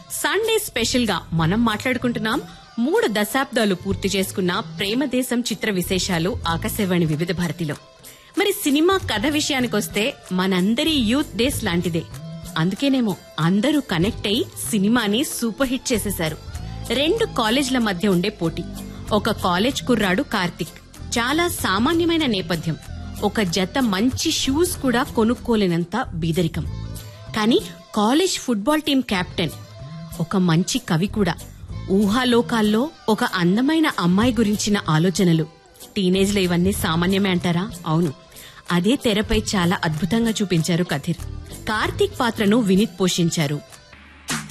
Sunday special గా మనం మాట్లాడుకుంటున్నాం మూడు దశాబ్దాలు పూర్తి చేసుకున్న ప్రేమ దేశం చిత్ర విశేషాలు ఆకాశవాణి వివిధ భారతిలో మరి సినిమా కథ విషయానికొస్తే మనందరి యూత్ డేస్ లాంటిదే అందుకేనేమో అందరూ కనెక్ట్ అయి సినిమాని సూపర్ హిట్ చేసేశారు రెండు కాలేజ్ల మధ్య ఉండే పోటీ ఒక కాలేజ్ కుర్రాడు కార్తిక్ చాలా సామాన్యమైన నేపథ్యం ఒక జత మంచి షూస్ కూడా కొనుక్కోలేనంత బీదరికం కానీ కాలేజ్ ఫుట్బాల్ టీం కెప్టెన్ ఒక మంచి కవి కూడా ఊహాలోకాల్లో ఒక అందమైన అమ్మాయి గురించిన ఆలోచనలు టీనేజ్ లో ఇవన్నీ సామాన్యమే అంటారా అవును అదే తెరపై చాలా అద్భుతంగా చూపించారు కథిర్ కార్తీక్ పాత్రను వినీత్ పోషించారు